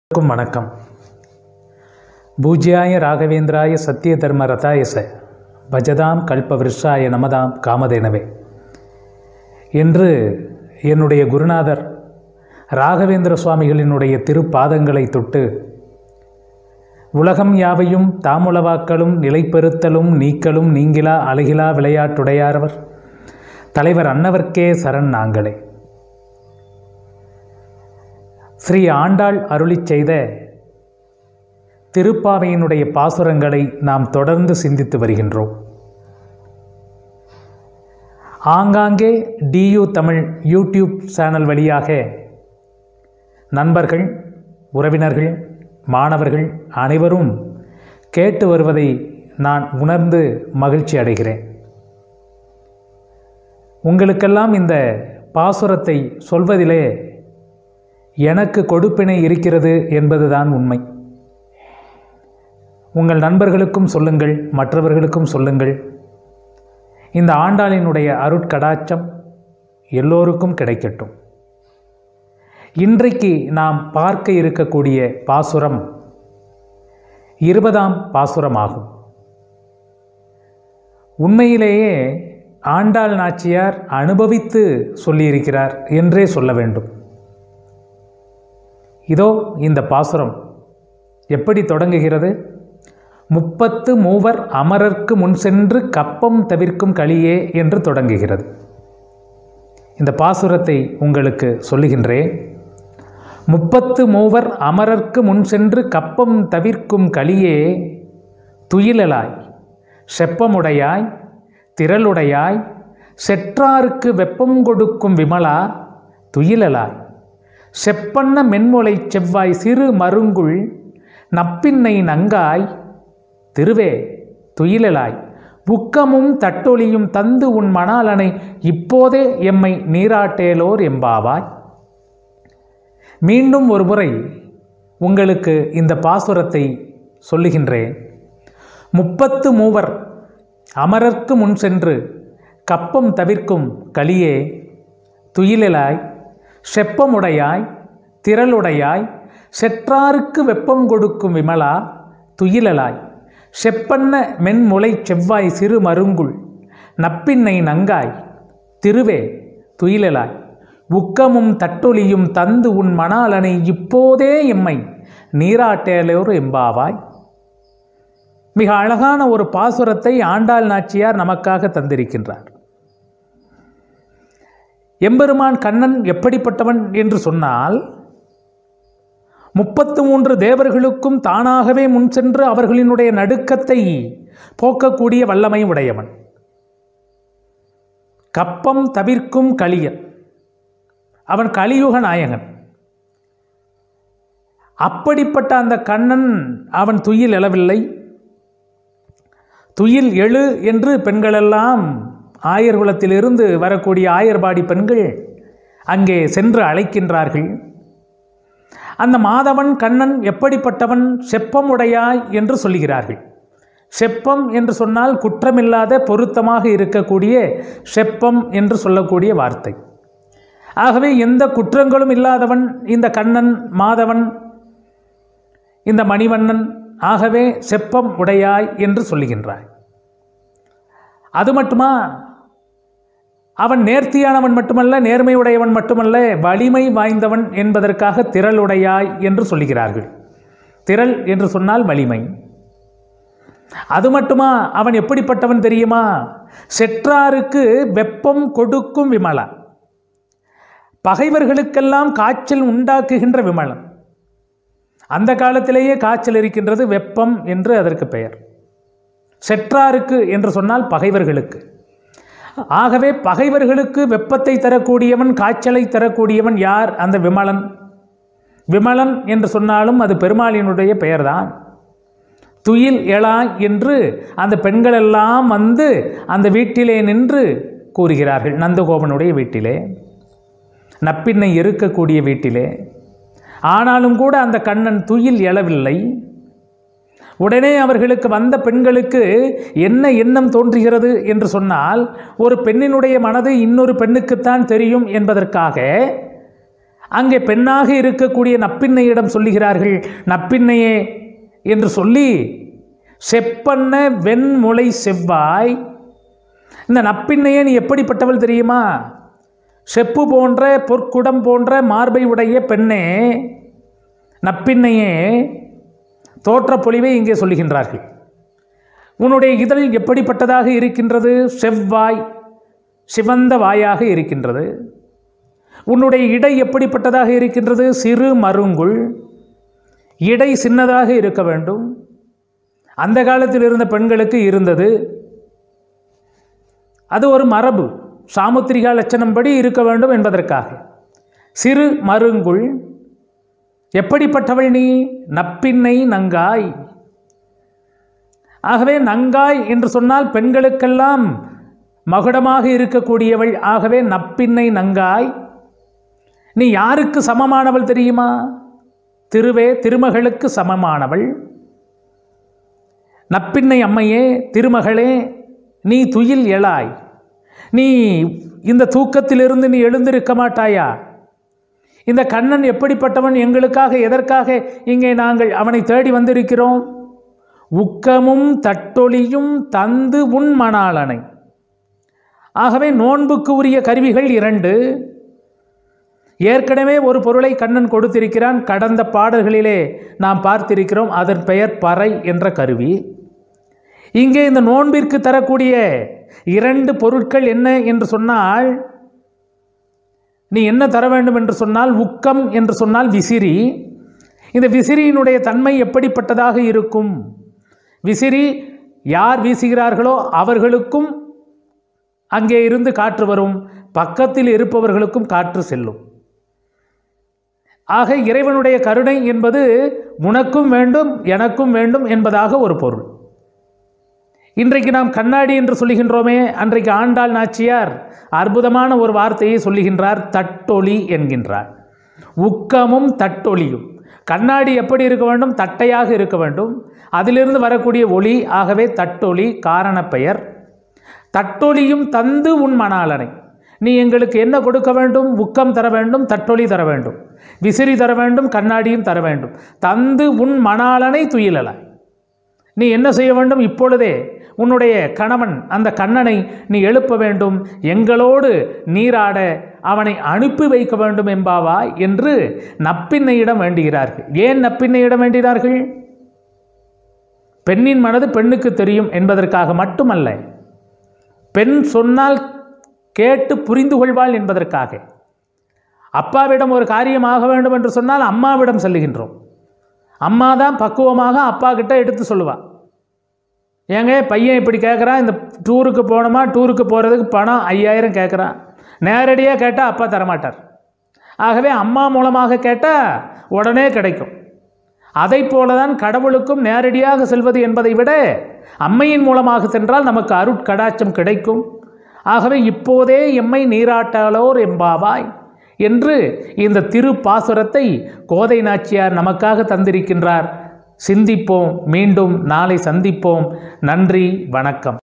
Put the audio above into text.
அனைவருக்கும் வணக்கம் பூஜ்யாய ராகவேந்திராய சத்திய தர்ம ரதாயச பஜதாம் கல்ப விருஷாய நமதாம் காமதேனவே என்று என்னுடைய குருநாதர் ராகவேந்திர சுவாமிகளினுடைய திருப்பாதங்களை தொட்டு உலகம் யாவையும் தாமுளவாக்களும் நிலைப்பெறுத்தலும் நீக்கலும் நீங்கிலா அழகிலா விளையாட்டுடையாரவர் தலைவர் அன்னவர்க்கே சரண் நாங்களே ஸ்ரீ ஆண்டாள் அருளிச் செய்த திருப்பாவையினுடைய பாசுரங்களை நாம் தொடர்ந்து சிந்தித்து வருகின்றோம் ஆங்காங்கே டியூ தமிழ் யூடியூப் சேனல் வழியாக நண்பர்கள் உறவினர்கள் மாணவர்கள் அனைவரும் கேட்டு வருவதை நான் உணர்ந்து மகிழ்ச்சி அடைகிறேன் உங்களுக்கெல்லாம் இந்த பாசுரத்தை சொல்வதிலே எனக்கு கொடுப்பினை இருக்கிறது என்பதுதான் உண்மை உங்கள் நண்பர்களுக்கும் சொல்லுங்கள் மற்றவர்களுக்கும் சொல்லுங்கள் இந்த ஆண்டாளினுடைய அருட்கடாச்சம் எல்லோருக்கும் கிடைக்கட்டும் இன்றைக்கு நாம் பார்க்க இருக்கக்கூடிய பாசுரம் இருபதாம் பாசுரமாகும் உண்மையிலேயே ஆண்டாள் நாச்சியார் அனுபவித்து சொல்லியிருக்கிறார் என்றே சொல்ல வேண்டும் இதோ இந்த பாசுரம் எப்படி தொடங்குகிறது முப்பத்து மூவர் அமரர்க்கு முன் சென்று கப்பம் தவிர்க்கும் களியே என்று தொடங்குகிறது இந்த பாசுரத்தை உங்களுக்கு சொல்லுகின்றேன் முப்பத்து மூவர் அமரர்க்கு முன் சென்று கப்பம் தவிர்க்கும் களியே துயிலலாய் செப்பமுடையாய் திரளுடையாய் செற்றாருக்கு வெப்பம் கொடுக்கும் விமலா துயிலலாய் செப்பண்ண மென்முளை செவ்வாய் சிறு மருங்குள் நப்பின்னை நங்காய் திருவே துயிலலாய் புக்கமும் தட்டொலியும் தந்து உன் மணாலனை இப்போதே எம்மை நீராட்டேலோர் எம்பாவாய் மீண்டும் ஒரு முறை உங்களுக்கு இந்த பாசுரத்தை சொல்லுகின்றேன் முப்பத்து மூவர் அமரர்க்கு முன் சென்று கப்பம் தவிர்க்கும் களியே துயிலலாய் செப்பமுடையாய் திரளுடையாய் செற்றாருக்கு வெப்பம் கொடுக்கும் விமலா துயிலலாய் செப்பண்ண மென்முளை செவ்வாய் சிறு மருங்குள் நப்பின்னை நங்காய் திருவே துயிலலாய் உக்கமும் தட்டொலியும் தந்து உன் மணாலனை இப்போதே எம்மை நீராட்டேலோர் எம்பாவாய் மிக அழகான ஒரு பாசுரத்தை ஆண்டாள் நாச்சியார் நமக்காக தந்திருக்கின்றார் எம்பெருமான் கண்ணன் எப்படிப்பட்டவன் என்று சொன்னால் முப்பத்து மூன்று தேவர்களுக்கும் தானாகவே முன் சென்று அவர்களினுடைய நடுக்கத்தை போக்கக்கூடிய வல்லமை உடையவன் கப்பம் தவிர்க்கும் களியன் அவன் கலியுக நாயகன் அப்படிப்பட்ட அந்த கண்ணன் அவன் துயில் எழவில்லை துயில் எழு என்று பெண்களெல்லாம் ஆயர் குலத்திலிருந்து வரக்கூடிய ஆயர்பாடி பெண்கள் அங்கே சென்று அழைக்கின்றார்கள் அந்த மாதவன் கண்ணன் எப்படிப்பட்டவன் செப்பம் உடையாய் என்று சொல்லுகிறார்கள் செப்பம் என்று சொன்னால் குற்றமில்லாத பொருத்தமாக இருக்கக்கூடிய செப்பம் என்று சொல்லக்கூடிய வார்த்தை ஆகவே எந்த குற்றங்களும் இல்லாதவன் இந்த கண்ணன் மாதவன் இந்த மணிவண்ணன் ஆகவே செப்பம் உடையாய் என்று சொல்லுகின்றாய் அது மட்டுமா அவன் நேர்த்தியானவன் மட்டுமல்ல நேர்மையுடையவன் மட்டுமல்ல வலிமை வாய்ந்தவன் என்பதற்காக திரளுடையாய் என்று சொல்லுகிறார்கள் திரள் என்று சொன்னால் வலிமை அது மட்டுமா அவன் எப்படிப்பட்டவன் தெரியுமா செற்றாருக்கு வெப்பம் கொடுக்கும் விமலா பகைவர்களுக்கெல்லாம் காய்ச்சல் உண்டாக்குகின்ற விமலன் அந்த காலத்திலேயே காய்ச்சல் இருக்கின்றது வெப்பம் என்று அதற்கு பெயர் செற்றாருக்கு என்று சொன்னால் பகைவர்களுக்கு ஆகவே பகைவர்களுக்கு வெப்பத்தை தரக்கூடியவன் காய்ச்சலை தரக்கூடியவன் யார் அந்த விமலன் விமலன் என்று சொன்னாலும் அது பெருமாளினுடைய பெயர்தான் துயில் எழா என்று அந்த பெண்களெல்லாம் வந்து அந்த வீட்டிலே நின்று கூறுகிறார்கள் நந்தகோபனுடைய வீட்டிலே நப்பின்னை இருக்கக்கூடிய வீட்டிலே ஆனாலும் கூட அந்த கண்ணன் துயில் எழவில்லை உடனே அவர்களுக்கு வந்த பெண்களுக்கு என்ன எண்ணம் தோன்றுகிறது என்று சொன்னால் ஒரு பெண்ணினுடைய மனது இன்னொரு பெண்ணுக்குத்தான் தெரியும் என்பதற்காக அங்கே பெண்ணாக இருக்கக்கூடிய நப்பின்னையிடம் சொல்லுகிறார்கள் நப்பின்னையே என்று சொல்லி செப்பண்ண வெண்முளை செவ்வாய் இந்த நப்பின்னையே நீ எப்படிப்பட்டவள் தெரியுமா செப்பு போன்ற பொற்குடம் போன்ற மார்பை உடைய பெண்ணே நப்பின்னையே தோற்றப்பொழிவை இங்கே சொல்லுகின்றார்கள் உன்னுடைய இதழ் எப்படிப்பட்டதாக இருக்கின்றது செவ்வாய் சிவந்த வாயாக இருக்கின்றது உன்னுடைய இடை எப்படிப்பட்டதாக இருக்கின்றது சிறு மருங்குள் இடை சின்னதாக இருக்க வேண்டும் அந்த காலத்தில் இருந்த பெண்களுக்கு இருந்தது அது ஒரு மரபு சாமுத்திரிகா லட்சணம்படி இருக்க வேண்டும் என்பதற்காக சிறு மருங்குள் எப்படிப்பட்டவள் நீ நப்பின்னை நங்காய் ஆகவே நங்காய் என்று சொன்னால் பெண்களுக்கெல்லாம் மகுடமாக இருக்கக்கூடியவள் ஆகவே நப்பின்னை நங்காய் நீ யாருக்கு சமமானவள் தெரியுமா திருவே திருமகளுக்கு சமமானவள் நப்பின்னை அம்மையே திருமகளே நீ துயில் எழாய் நீ இந்த தூக்கத்திலிருந்து நீ எழுந்திருக்க மாட்டாயா இந்த கண்ணன் எப்படிப்பட்டவன் எங்களுக்காக எதற்காக இங்கே நாங்கள் அவனை தேடி வந்திருக்கிறோம் உக்கமும் தட்டொளியும் தந்து உன் மணாளனை ஆகவே நோன்புக்கு உரிய கருவிகள் இரண்டு ஏற்கனவே ஒரு பொருளை கண்ணன் கொடுத்திருக்கிறான் கடந்த பாடல்களிலே நாம் பார்த்திருக்கிறோம் அதன் பெயர் பறை என்ற கருவி இங்கே இந்த நோன்பிற்கு தரக்கூடிய இரண்டு பொருட்கள் என்ன என்று சொன்னால் நீ என்ன தர வேண்டும் என்று சொன்னால் உக்கம் என்று சொன்னால் விசிறி இந்த விசிறியினுடைய தன்மை எப்படிப்பட்டதாக இருக்கும் விசிறி யார் வீசுகிறார்களோ அவர்களுக்கும் அங்கே இருந்து காற்று வரும் பக்கத்தில் இருப்பவர்களுக்கும் காற்று செல்லும் ஆக இறைவனுடைய கருணை என்பது உனக்கும் வேண்டும் எனக்கும் வேண்டும் என்பதாக ஒரு பொருள் இன்றைக்கு நாம் கண்ணாடி என்று சொல்லுகின்றோமே அன்றைக்கு ஆண்டாள் நாச்சியார் அற்புதமான ஒரு வார்த்தையை சொல்லுகின்றார் தட்டொளி என்கின்றார் உக்கமும் தட்டொளியும் கண்ணாடி எப்படி இருக்க வேண்டும் தட்டையாக இருக்க வேண்டும் அதிலிருந்து வரக்கூடிய ஒளி ஆகவே தட்டொளி காரணப் பெயர் தட்டொளியும் தந்து உன் மணாளனை நீ எங்களுக்கு என்ன கொடுக்க வேண்டும் உக்கம் தர வேண்டும் தட்டொளி தர வேண்டும் விசிறி தர வேண்டும் கண்ணாடியும் தர வேண்டும் தந்து உன் மணாளனை துயிலலாய் நீ என்ன செய்ய வேண்டும் இப்பொழுதே உன்னுடைய கணவன் அந்த கண்ணனை நீ எழுப்ப வேண்டும் எங்களோடு நீராட அவனை அனுப்பி வைக்க வேண்டும் என்பாவா என்று நப்பின்னையிடம் வேண்டுகிறார்கள் ஏன் நப்பின்னையிடம் வேண்டினார்கள் பெண்ணின் மனது பெண்ணுக்கு தெரியும் என்பதற்காக மட்டுமல்ல பெண் சொன்னால் கேட்டு புரிந்து கொள்வாள் என்பதற்காக அப்பாவிடம் ஒரு காரியம் ஆக வேண்டும் என்று சொன்னால் அம்மாவிடம் செல்லுகின்றோம் அம்மா தான் பக்குவமாக அப்பா கிட்ட எடுத்து சொல்லுவா ஏங்க பையன் இப்படி கேட்குறான் இந்த டூருக்கு போகணுமா டூருக்கு போகிறதுக்கு பணம் ஐயாயிரம் கேட்குறான் நேரடியாக கேட்டால் அப்பா தரமாட்டார் ஆகவே அம்மா மூலமாக கேட்டால் உடனே கிடைக்கும் அதை போல தான் கடவுளுக்கும் நேரடியாக செல்வது என்பதை விட அம்மையின் மூலமாக சென்றால் நமக்கு அருட்கடாட்சம் கிடைக்கும் ஆகவே இப்போதே எம்மை நீராட்டாளோர் எம்பாவாய் என்று இந்த திருப்பாசுரத்தை கோதை நாச்சியார் நமக்காக தந்திருக்கின்றார் சிந்திப்போம் மீண்டும் நாளை சந்திப்போம் நன்றி வணக்கம்